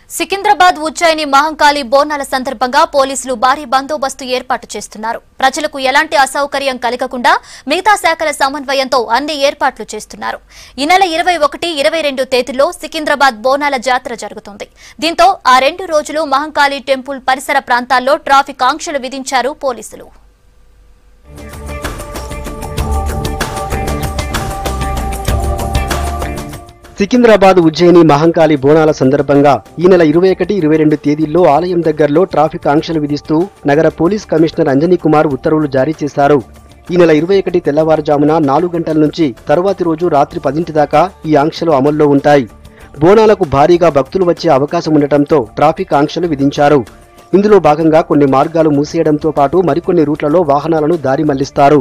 సికింద్రాబాద్ ఉజ్జయిని మహంకాళి బోనాల సందర్భంగా పోలీసులు భారీ బందోబస్తు ఏర్పాటు చేస్తున్నారు ప్రజలకు ఎలాంటి అసౌకర్యం కలగకుండా మిగతా శాఖల సమన్వయంతో అన్ని ఏర్పాట్లు చేస్తున్నారు ఈ నెల ఇరవై ఒకటి ఇరవై రెండు తేదీల్లో సికింద్రాబాద్ బోనాల జాతర జరుగుతుంది దీంతో ఆ రెండు రోజులు మహంకాళి టెంపుల్ పరిసర ప్రాంతాల్లో ట్రాఫిక్ ఆంక్షలు విధించారు పోలీసులు సికింద్రాబాద్ ఉజ్జయిని మహంకాళి బోనాల సందర్భంగా ఈ నెల ఇరవై ఒకటి ఇరవై రెండు తేదీల్లో ఆలయం దగ్గరలో ట్రాఫిక్ ఆంక్షలు విధిస్తూ నగర పోలీస్ కమిషనర్ అంజనీ కుమార్ ఉత్తర్వులు జారీ చేశారు ఈ నెల ఇరవై ఒకటి తెల్లవారుజామున నాలుగు గంటల నుంచి తరువాతి రోజు రాత్రి పదింటి దాకా ఈ ఆంక్షలు అమల్లో ఉంటాయి బోనాలకు భారీగా భక్తులు వచ్చే అవకాశం ఉండటంతో ట్రాఫిక్ ఆంక్షలు విధించారు ఇందులో భాగంగా కొన్ని మార్గాలు మూసేయడంతో పాటు మరికొన్ని రూట్లలో వాహనాలను దారి మళ్లిస్తారు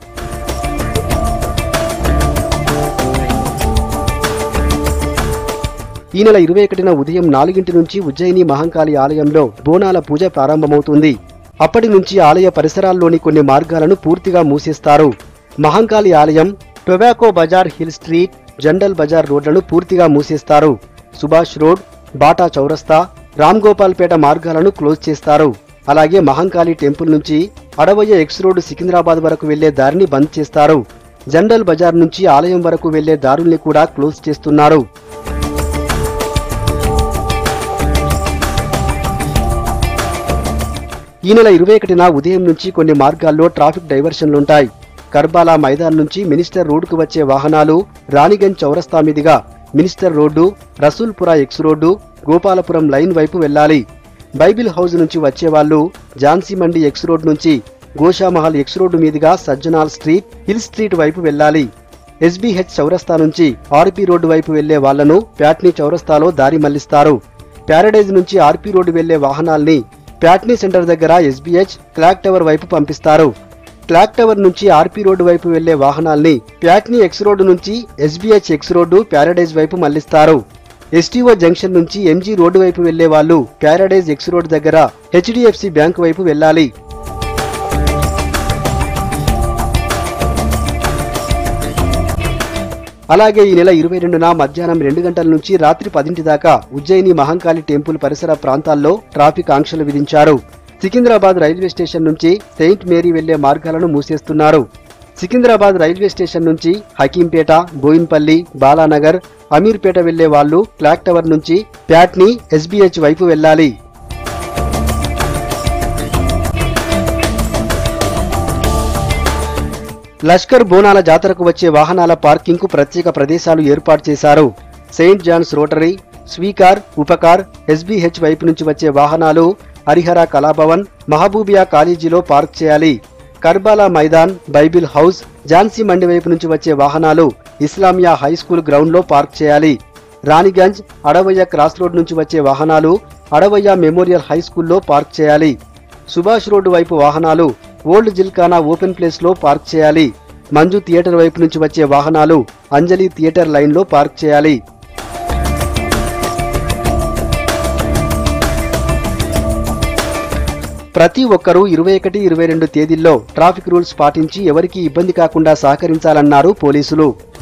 ఈ నెల ఇరవై ఒకటిన ఉదయం నాలుగింటి నుంచి ఉజ్జయిని మహంకాళి ఆలయంలో బోనాల పూజ ప్రారంభమవుతుంది అప్పటి నుంచి ఆలయ పరిసరాల్లోని కొన్ని మార్గాలను పూర్తిగా మూసేస్తారు మహంకాళి ఆలయం టొబాకో బజార్ హిల్ స్ట్రీట్ జండల్ బజార్ రోడ్లను పూర్తిగా మూసేస్తారు సుభాష్ రోడ్ బాటా చౌరస్తా రామ్ గోపాల్ పేట మార్గాలను క్లోజ్ చేస్తారు అలాగే మహంకాళి టెంపుల్ నుంచి అడవయ్య ఎక్స్ రోడ్ సికింద్రాబాద్ వరకు వెళ్లే దారిని బంద్ చేస్తారు జండల్ బజార్ నుంచి ఆలయం వరకు వెళ్లే దారుల్ని కూడా క్లోజ్ చేస్తున్నారు ఈ నెల ఇరవై ఒకటిన ఉదయం నుంచి కొన్ని మార్గాల్లో ట్రాఫిక్ డైవర్షన్లుంటాయి కర్బాలా మైదాన్ నుంచి మినిస్టర్ రోడ్డుకు వచ్చే వాహనాలు రాణిగంజ్ చౌరస్తా మీదుగా minister road Rasoolpura X road Gopalapuram line వైపు వెళ్ళాలి బైబిల్ హౌస్ నుంచి వచ్చేవాళ్లు ఝాన్సీ మండి ఎక్స్ రోడ్ నుంచి గోషామహల్ ఎక్స్ రోడ్డు మీదుగా సజ్జనాల్ స్ట్రీట్ హిల్ స్ట్రీట్ వైపు వెళ్ళాలి ఎస్బీహెచ్ చౌరస్తా నుంచి ఆర్పీ రోడ్డు వైపు వెళ్లే వాళ్లను ప్యాట్నీ చౌరస్తాలో దారి మళ్లిస్తారు ప్యారడైజ్ నుంచి ఆర్పీ రోడ్డు వెళ్లే వాహనాల్ని ప్యాట్నీ సెంటర్ దగ్గర ఎస్బీహెచ్ క్లాక్ టవర్ వైపు పంపిస్తారు క్లాక్ టవర్ నుంచి ఆర్పీ రోడ్డు వైపు వెళ్లే వాహనాల్ని ప్యాట్నీ ఎక్స్ రోడ్డు నుంచి ఎస్బీహెచ్ ఎక్స్ రోడ్డు ప్యారడైజ్ వైపు మళ్లిస్తారు ఎస్టీఓ జంక్షన్ నుంచి ఎంజీ రోడ్డు వైపు వెళ్లే వాళ్ళు ప్యారడైజ్ ఎక్స్ రోడ్ దగ్గర హెచ్డిఎఫ్సి బ్యాంక్ వైపు వెళ్ళాలి అలాగే ఈ నెల ఇరవై రెండున మధ్యాహ్నం రెండు గంటల నుంచి రాత్రి పదింటి దాకా ఉజ్జయిని మహంకాళి టెంపుల్ పరిసర ప్రాంతాల్లో ట్రాఫిక్ ఆంక్షలు విధించారు సికింద్రాబాద్ రైల్వే స్టేషన్ నుంచి సెయింట్ మేరీ వెళ్లే మార్గాలను మూసేస్తున్నారు సికింద్రాబాద్ రైల్వే స్టేషన్ నుంచి హకీంపేట బోయిన్పల్లి బాలానగర్ అమీర్పేట వెళ్లే వాళ్ళు క్లాక్ టవర్ నుంచి ప్యాట్ని ఎస్బీహెచ్ వైపు వెళ్ళాలి లష్కర్ బోనాల జాతరకు వచ్చే వాహనాల పార్కింగ్ కు ప్రత్యేక ప్రదేశాలు ఏర్పాటు చేశారు saint John's rotary Swikar Upkar SBH వైపు నుంచి వచ్చే వాహనాలు హరిహర కళాభవన్ మహబూబియా కాలేజీలో పార్క్ చేయాలి కర్బాలా మైదాన్ బైబిల్ హౌస్ ఝాన్సీ మండి వైపు నుంచి వచ్చే వాహనాలు ఇస్లామియా హై స్కూల్ గ్రౌండ్లో పార్క్ చేయాలి రాణిగంజ్ అడవయ్య క్రాస్ రోడ్ నుంచి వచ్చే వాహనాలు అడవయ్య మెమోరియల్ హై స్కూల్లో పార్క్ చేయాలి సుభాష్ రోడ్డు వైపు వాహనాలు ఓల్డ్ జిల్కానా ఓపెన్ ప్లేస్ లో పార్క్ చేయాలి మంజు థియేటర్ వైపు నుంచి వచ్చే వాహనాలు అంజలి థియేటర్ లైన్ లో పార్క్ చేయాలి ప్రతి ఒక్కరూ ఇరవై ఒకటి ఇరవై రెండు తేదీల్లో ట్రాఫిక్ రూల్స్ పాటించి ఎవరికీ ఇబ్బంది కాకుండా సహకరించాలన్నారు పోలీసులు